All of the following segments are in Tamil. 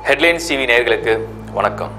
ஹெட்லைன்ஸ் டிவி நேயர்களுக்கு வணக்கம்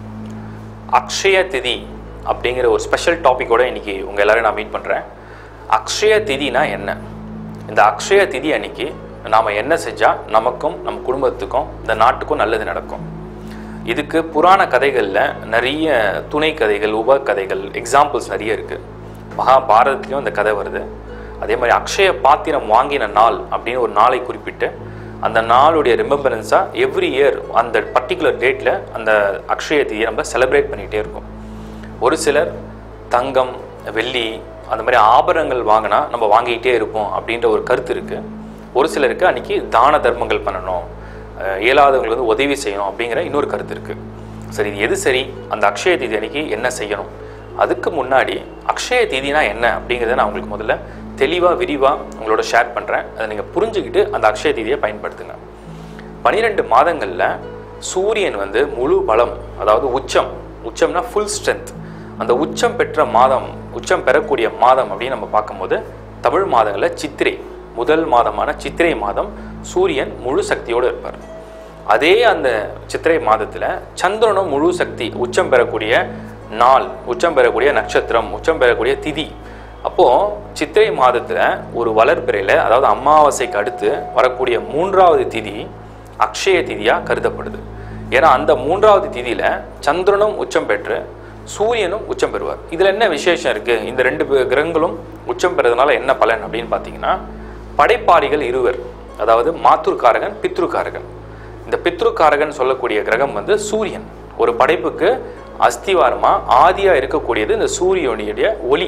அக்ஷய திதி அப்படிங்கிற ஒரு ஸ்பெஷல் டாபிக்கோட இன்னைக்கு உங்கள் எல்லாரையும் நான் மீட் பண்ணுறேன் அக்ஷய திதினா என்ன இந்த அக்ஷய திதி அன்னைக்கு நாம் என்ன செஞ்சால் நமக்கும் நம்ம குடும்பத்துக்கும் இந்த நாட்டுக்கும் நல்லது நடக்கும் இதுக்கு புராண கதைகளில் நிறைய துணை கதைகள் உப கதைகள் எக்ஸாம்பிள்ஸ் நிறைய இருக்குது மகாபாரதத்துலேயும் இந்த கதை வருது அதே மாதிரி அக்ஷய பாத்திரம் வாங்கின நாள் அப்படின்னு ஒரு நாளை குறிப்பிட்டு அந்த நாளுடைய ரிமெம்பரன்ஸாக எவ்ரி இயர் அந்த பர்டிகுலர் டேட்டில் அந்த அக்ஷய திதியை நம்ம செலிப்ரேட் பண்ணிகிட்டே இருக்கோம் ஒரு சிலர் தங்கம் வெள்ளி அந்த மாதிரி ஆபரணங்கள் வாங்கினா நம்ம வாங்கிக்கிட்டே இருப்போம் அப்படின்ற ஒரு கருத்து இருக்குது ஒரு சிலருக்கு அன்றைக்கி தான தர்மங்கள் பண்ணணும் அஹ் இயலாதவங்களுக்கு வந்து உதவி செய்யணும் அப்படிங்கிற இன்னொரு கருத்து இருக்குது சரி இது எது சரி அந்த அக்ஷய தீதி அன்னைக்கு என்ன செய்யணும் அதுக்கு முன்னாடி அக்ஷய தீதினா என்ன அப்படிங்கிறத நான் உங்களுக்கு முதல்ல தெளிவாக விரிவாக உங்களோட ஷேர் பண்ணுறேன் அதை நீங்கள் புரிஞ்சுக்கிட்டு அந்த அக்ஷய தீதியை பயன்படுத்துங்க பனிரெண்டு மாதங்களில் சூரியன் வந்து முழு பலம் அதாவது உச்சம் உச்சம்னா ஃபுல் ஸ்ட்ரென்த் அந்த உச்சம் பெற்ற மாதம் உச்சம் பெறக்கூடிய மாதம் அப்படின்னு நம்ம பார்க்கும்போது தமிழ் மாதங்களில் சித்திரை முதல் மாதமான சித்திரை மாதம் சூரியன் முழு சக்தியோடு இருப்பார் அதே அந்த சித்திரை மாதத்தில் சந்திரனும் முழு சக்தி உச்சம் பெறக்கூடிய நாள் உச்சம் பெறக்கூடிய நட்சத்திரம் உச்சம் பெறக்கூடிய திதி அப்போது சித்திரை மாதத்தில் ஒரு வளர்பிறையில் அதாவது அமாவாசைக்கு அடுத்து வரக்கூடிய மூன்றாவது திதி அக்ஷய திதியாக கருதப்படுது ஏன்னா அந்த மூன்றாவது திதியில் சந்திரனும் உச்சம் பெற்று சூரியனும் உச்சம் பெறுவார் இதில் என்ன விசேஷம் இருக்குது இந்த ரெண்டு பே- கிரகங்களும் உச்சம் பெறதுனால என்ன பலன் அப்படின்னு பார்த்தீங்கன்னா படைப்பாளிகள் இருவர் அதாவது மாத்துருக்காரகன் பித்ருக்காரகன் இந்த பித்ருக்காரகன் சொல்லக்கூடிய கிரகம் வந்து சூரியன் ஒரு படைப்புக்கு அஸ்திவாரமா ஆதியா இருக்கக்கூடியது இந்த சூரியனுடைய ஒளி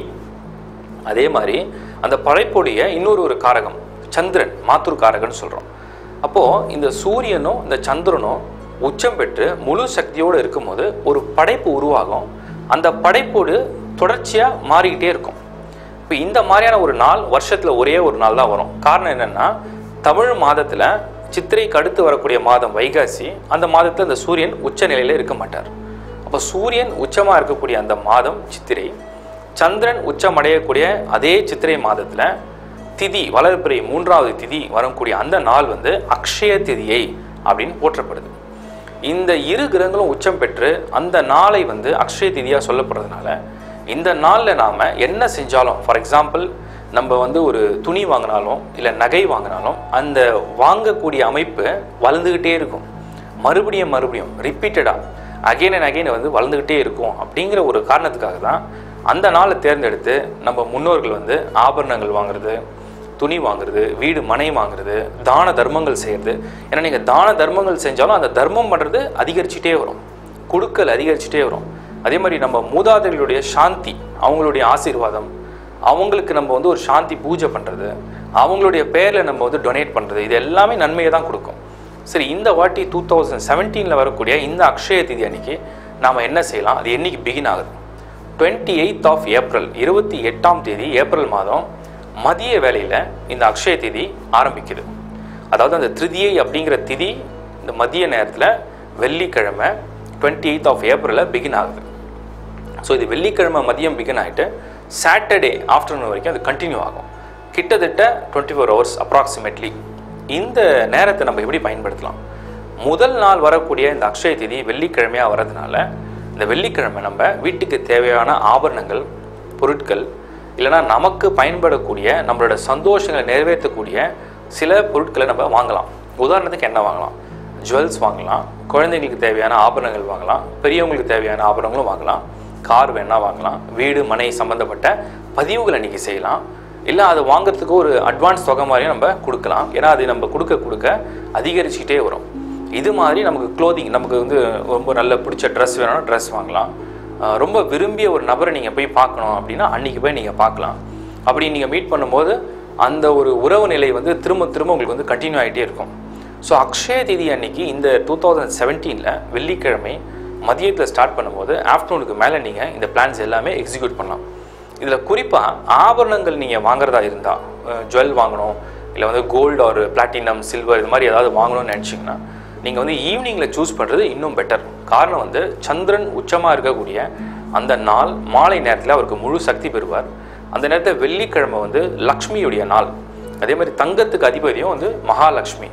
அதே மாதிரி அந்த படைப்புடைய இன்னொரு ஒரு காரகம் சந்திரன் மாத்துருக்காரகன் சொல்றோம் அப்போ இந்த சூரியனும் இந்த சந்திரனும் உச்சம் பெற்று முழு சக்தியோடு இருக்கும்போது ஒரு படைப்பு உருவாகும் அந்த படைப்போடு தொடர்ச்சியா மாறிக்கிட்டே இருக்கும் இப்போ இந்த மாதிரியான ஒரு நாள் வருஷத்துல ஒரே ஒரு நாள் தான் வரும் காரணம் என்னன்னா தமிழ் மாதத்துல சித்திரைக்கு அடுத்து வரக்கூடிய மாதம் வைகாசி அந்த மாதத்துல இந்த சூரியன் உச்ச நிலையில இருக்க மாட்டார் அப்போ சூரியன் உச்சமா இருக்கக்கூடிய அந்த மாதம் சித்திரை சந்திரன் உச்சம் அடையக்கூடிய அதே சித்திரை மாதத்துல திதி வளர்பிறை மூன்றாவது திதி வரக்கூடிய அந்த நாள் வந்து அக்ஷய திதியை அப்படின்னு போற்றப்படுது இந்த இரு கிரகங்களும் உச்சம் பெற்று அந்த நாளை வந்து அக்ஷய திதியா சொல்லப்படுறதுனால இந்த நாளில் நாம் என்ன செஞ்சாலும் ஃபார் எக்ஸாம்பிள் நம்ம வந்து ஒரு துணி வாங்கினாலும் இல்லை நகை வாங்கினாலும் அந்த வாங்கக்கூடிய அமைப்பு வளர்ந்துக்கிட்டே இருக்கும் மறுபடியும் மறுபடியும் ரிப்பீட்டடாக அகைன் அண்ட் அகைன் வந்து வளர்ந்துக்கிட்டே இருக்கும் அப்படிங்கிற ஒரு காரணத்துக்காக தான் அந்த நாளை தேர்ந்தெடுத்து நம்ம முன்னோர்கள் வந்து ஆபரணங்கள் வாங்குறது துணி வாங்குறது வீடு மனை வாங்குறது தான தர்மங்கள் செய்கிறது ஏன்னா நீங்கள் தான தர்மங்கள் செஞ்சாலும் அந்த தர்மம் பண்ணுறது அதிகரிச்சுட்டே வரும் கொடுக்கல் அதிகரிச்சுட்டே வரும் அதே மாதிரி நம்ம மூதாதைகளுடைய சாந்தி அவங்களுடைய ஆசீர்வாதம் அவங்களுக்கு நம்ம வந்து ஒரு சாந்தி பூஜை பண்ணுறது அவங்களுடைய பேரில் நம்ம வந்து டொனேட் பண்ணுறது இது எல்லாமே நன்மையை தான் கொடுக்கும் சரி இந்த வாட்டி டூ தௌசண்ட் செவன்டீனில் வரக்கூடிய இந்த அக்ஷய திதி அன்னைக்கு நாம் என்ன செய்யலாம் அது என்னைக்கு பிகின் ஆகுது டுவெண்ட்டி எயித் ஆஃப் ஏப்ரல் இருபத்தி எட்டாம் தேதி ஏப்ரல் மாதம் மதிய வேளையில் இந்த அக்ஷய திதி ஆரம்பிக்குது அதாவது அந்த திருதியை அப்படிங்கிற திதி இந்த மதிய நேரத்தில் வெள்ளிக்கிழமை டுவெண்ட்டி எயித் ஆஃப் ஏப்ரலில் பிகின் ஆகுது ஸோ இது வெள்ளிக்கிழமை மதியம் பிகின் ஆகிட்டு சாட்டர்டே ஆஃப்டர்நூன் வரைக்கும் அது கண்டினியூ ஆகும் கிட்டத்தட்ட டுவெண்ட்டி ஃபோர் ஹவர்ஸ் அப்ராக்சிமேட்லி இந்த நேரத்தை நம்ம எப்படி பயன்படுத்தலாம் முதல் நாள் வரக்கூடிய இந்த அக்ஷய திதி வெள்ளிக்கிழமையாக வர்றதுனால இந்த வெள்ளிக்கிழமை நம்ம வீட்டுக்கு தேவையான ஆபரணங்கள் பொருட்கள் இல்லைன்னா நமக்கு பயன்படக்கூடிய நம்மளோட சந்தோஷங்களை நிறைவேற்றக்கூடிய சில பொருட்களை நம்ம வாங்கலாம் உதாரணத்துக்கு என்ன வாங்கலாம் ஜுவல்ஸ் வாங்கலாம் குழந்தைங்களுக்கு தேவையான ஆபரணங்கள் வாங்கலாம் பெரியவங்களுக்கு தேவையான ஆபரணங்களும் வாங்கலாம் கார் வேணா வாங்கலாம் வீடு மனை சம்மந்தப்பட்ட பதிவுகள் அன்றைக்கி செய்யலாம் இல்லை அதை வாங்குறதுக்கு ஒரு அட்வான்ஸ் தொகை மாதிரியும் நம்ம கொடுக்கலாம் ஏன்னா அது நம்ம கொடுக்க கொடுக்க அதிகரிச்சுக்கிட்டே வரும் இது மாதிரி நமக்கு க்ளோதிங் நமக்கு வந்து ரொம்ப நல்ல பிடிச்ச ட்ரெஸ் வேணும்னா ட்ரெஸ் வாங்கலாம் ஆஹ் ரொம்ப விரும்பிய ஒரு நபரை நீங்கள் போய் பார்க்கணும் அப்படின்னா அன்றைக்கி போய் நீங்கள் பார்க்கலாம் அப்படி நீங்கள் மீட் பண்ணும்போது அந்த ஒரு உறவு நிலை வந்து திரும்ப திரும்ப உங்களுக்கு வந்து கண்டினியூ ஆகிட்டே இருக்கும் ஸோ அக்ஷய திதி அன்னைக்கு இந்த டூ தௌசண்ட் செவன்டீனில் வெள்ளிக்கிழமை மதியத்தில் ஸ்டார்ட் பண்ணும்போது ஆஃப்டர்நூனுக்கு மேலே நீங்கள் இந்த பிளான்ஸ் எல்லாமே எக்ஸிக்யூட் பண்ணலாம் இதில் குறிப்பாக ஆபரணங்கள் நீங்கள் வாங்குறதா இருந்தால் ஜுவல் வாங்கணும் இல்லை வந்து கோல்டு ஒரு பிளாட்டினம் சில்வர் இது மாதிரி ஏதாவது வாங்கணும்னு நினச்சிங்கன்னா நீங்கள் வந்து ஈவினிங்கில் சூஸ் பண்ணுறது இன்னும் பெட்டர் காரணம் வந்து சந்திரன் உச்சமாக இருக்கக்கூடிய அந்த நாள் மாலை நேரத்தில் அவருக்கு முழு சக்தி பெறுவார் அந்த நேரத்தில் வெள்ளிக்கிழமை வந்து லக்ஷ்மியுடைய நாள் அதே மாதிரி தங்கத்துக்கு அதிபதியும் வந்து மகாலட்சுமி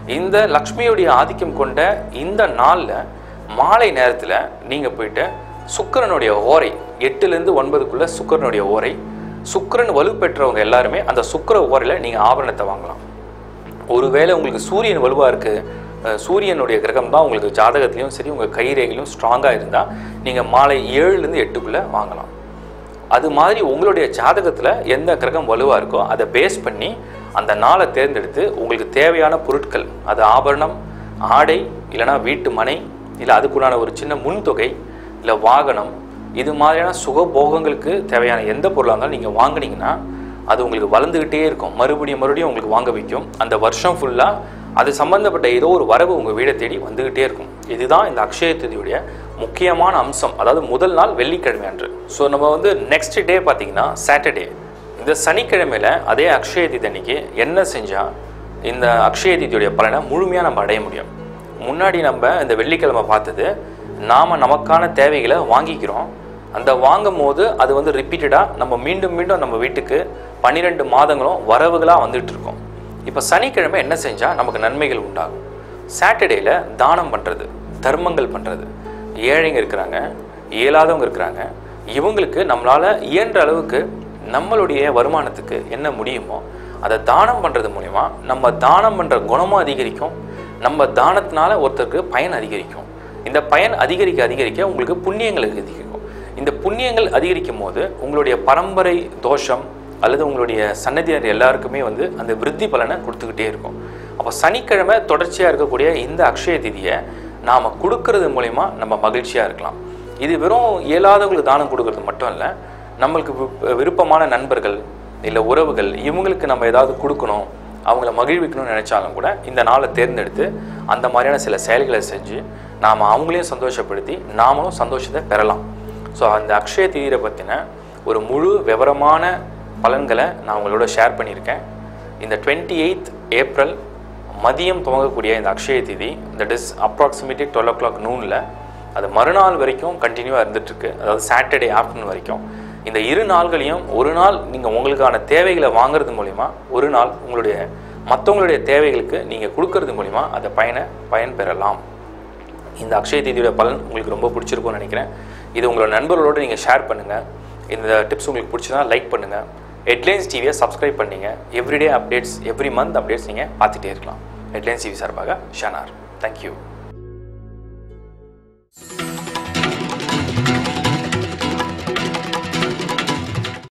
இந்த லக்ஷ்மியுடைய ஆதிக்கம் கொண்ட இந்த நாளில் மாலை நேரத்தில் நீங்கள் போயிட்டு சுக்கிரனுடைய ஓரை எட்டுலேருந்து ஒன்பதுக்குள்ளே சுக்கிரனுடைய ஓரை சுக்கிரன் வலுப்பெற்றவங்க எல்லாருமே அந்த சுக்கிர ஓரையில் நீங்கள் ஆபரணத்தை வாங்கலாம் ஒருவேளை உங்களுக்கு சூரியன் வலுவாக இருக்குது சூரியனுடைய கிரகம் தான் உங்களுக்கு ஜாதகத்துலேயும் சரி உங்கள் கைரேகையிலும் ஸ்ட்ராங்காக இருந்தால் நீங்கள் மாலை ஏழுலேருந்து எட்டுக்குள்ளே வாங்கலாம் அது மாதிரி உங்களுடைய ஜாதகத்தில் எந்த கிரகம் வலுவாக இருக்கோ அதை பேஸ் பண்ணி அந்த நாளை தேர்ந்தெடுத்து உங்களுக்கு தேவையான பொருட்கள் அது ஆபரணம் ஆடை இல்லைனா வீட்டு மனை இல்லை அதுக்குண்டான ஒரு சின்ன முன்தொகை இல்லை வாகனம் இது மாதிரியான சுகபோகங்களுக்கு தேவையான எந்த பொருளாக இருந்தாலும் நீங்கள் வாங்குனீங்கன்னா அது உங்களுக்கு வளர்ந்துக்கிட்டே இருக்கும் மறுபடியும் மறுபடியும் உங்களுக்கு வாங்க வைக்கும் அந்த வருஷம் ஃபுல்லாக அது சம்பந்தப்பட்ட ஏதோ ஒரு வரவு உங்கள் வீடை தேடி வந்துக்கிட்டே இருக்கும் இதுதான் இந்த அக்ஷய திதியுடைய முக்கியமான அம்சம் அதாவது முதல் நாள் வெள்ளிக்கிழமை அன்று ஸோ நம்ம வந்து நெக்ஸ்ட் டே பார்த்தீங்கன்னா சாட்டர்டே இந்த சனிக்கிழமையில் அதே அக்ஷய திதி அன்னைக்கு என்ன செஞ்சால் இந்த அக்ஷய திதியுடைய பலனை முழுமையாக நம்ம அடைய முடியும் முன்னாடி நம்ம இந்த வெள்ளிக்கிழமை பார்த்தது நாம் நமக்கான தேவைகளை வாங்கிக்கிறோம் அந்த வாங்கும் போது அது வந்து ரிப்பீட்டடாக நம்ம மீண்டும் மீண்டும் நம்ம வீட்டுக்கு பன்னிரெண்டு மாதங்களும் வரவுகளாக வந்துட்டு இருக்கோம் இப்போ சனிக்கிழமை என்ன செஞ்சால் நமக்கு நன்மைகள் உண்டாகும் சாட்டர்டேயில் தானம் பண்ணுறது தர்மங்கள் பண்ணுறது ஏழைங்க இருக்கிறாங்க இயலாதவங்க இருக்கிறாங்க இவங்களுக்கு நம்மளால் இயன்ற அளவுக்கு நம்மளுடைய வருமானத்துக்கு என்ன முடியுமோ அதை தானம் பண்ணுறது மூலிமா நம்ம தானம் பண்ணுற குணமும் அதிகரிக்கும் நம்ம தானத்தினால ஒருத்தருக்கு பயன் அதிகரிக்கும் இந்த பயன் அதிகரிக்க அதிகரிக்க உங்களுக்கு புண்ணியங்கள் அதிகரிக்கும் இந்த புண்ணியங்கள் அதிகரிக்கும் போது உங்களுடைய பரம்பரை தோஷம் அல்லது உங்களுடைய சன்னதியர் எல்லாருக்குமே வந்து அந்த விருத்தி பலனை கொடுத்துக்கிட்டே இருக்கும் அப்போ சனிக்கிழமை தொடர்ச்சியாக இருக்கக்கூடிய இந்த அக்ஷய திதியை நாம் கொடுக்கறது மூலிமா நம்ம மகிழ்ச்சியாக இருக்கலாம் இது வெறும் இயலாதவங்களுக்கு தானம் கொடுக்கறது மட்டும் இல்லை நம்மளுக்கு வி- விருப்பமான நண்பர்கள் இல்லை உறவுகள் இவங்களுக்கு நம்ம ஏதாவது கொடுக்கணும் அவங்கள மகிழ்விக்கணும்னு நினைச்சாலும் கூட இந்த நாளை தேர்ந்தெடுத்து அந்த மாதிரியான சில செயல்களை செஞ்சு நாம் அவங்களையும் சந்தோஷப்படுத்தி நாமளும் சந்தோஷத்தை பெறலாம் ஸோ அந்த அக்ஷய தீரை பற்றின ஒரு முழு விவரமான பலன்களை நான் உங்களோட ஷேர் பண்ணியிருக்கேன் இந்த டுவெண்ட்டி எயித் ஏப்ரல் மதியம் துவங்கக்கூடிய இந்த அக்ஷய திதி that is approximately twelve o'clock நூனில் அது மறுநாள் வரைக்கும் கண்டினியூவாக இருந்துகிட்ருக்கு அதாவது சாட்டர்டே ஆஃப்டர்நூன் வரைக்கும் இந்த இரு நாள்களையும் ஒரு நாள் நீங்கள் உங்களுக்கான தேவைகளை வாங்குறது மூலிமா ஒரு நாள் உங்களுடைய மற்றவங்களுடைய தேவைகளுக்கு நீங்கள் கொடுக்கறது மூலிமா அந்த பயனை பயன் பெறலாம் இந்த அக்ஷய தீதியோட பலன் உங்களுக்கு ரொம்ப பிடிச்சிருக்கும்னு நினைக்கிறேன் இது உங்களோட நண்பர்களோடு நீங்கள் ஷேர் பண்ணுங்கள் இந்த டிப்ஸ் உங்களுக்கு பிடிச்சதா லைக் பண்ணுங்கள் ஹெட்லைன்ஸ் டிவியை சப்ஸ்கிரைப் பண்ணீங்க everyday updates every month updates நீங்கள் பார்த்துட்டே இருக்கலாம் ஹெட்லைன்ஸ் டிவி சார்பாக ஷனார் தேங்க்யூ